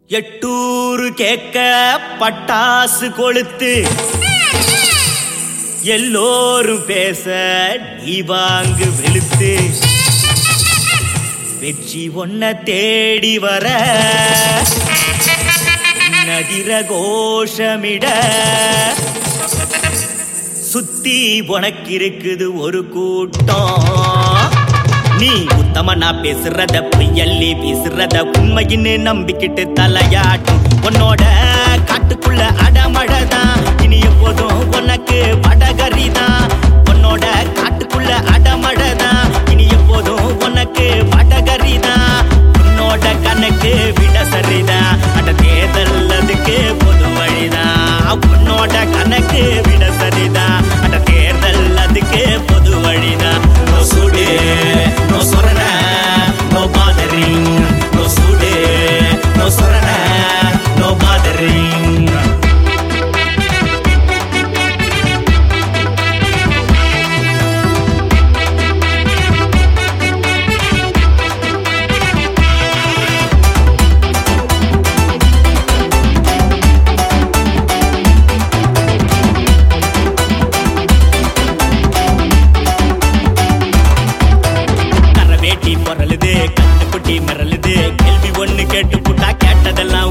எட்டூரு கேக்க பட்டாசு கொளுத்து எல்லோரும் பேச நீ வாங்கு வெளுத்து வெற்றி ஒன்ன தேடி வர நதிர கோஷமிட சுத்தி உனக்கு இருக்குது ஒரு கூட்டம் நீ உத்தமனா பேசுறத பொய்யல்லி பேசுறத உண்மையின்னு நம்பிக்கிட்டு தலையாட்டும் உன்னோட காட்டுக்குள்ள அடமழதான் இனி எப்போதும் உனக்கு வடகரிதான் உன்னோட காட்டுக்குள்ள அடமழதான் இனி எப்போதும் உனக்கு வடகரிதான் உன்னோட கணக்கு விட சரிதான் அட தேர்தல் அதுக்கு பொது வழிதான் உன்னோட கணக்கு விட சரிதான் அட தேர்தல் அதுக்கு பொது வழிதான் நோ சுடு நோ சொரண நோ பாதரிங் நோ சுடு நோ சொரண நோ பாதரிங் கரை வேட்டி பொறலுது கண்ணு குட்டி மிரளுது கேள்வி ஒண்ணு கேட்டு புட்டா கேட்டதெல்லாம்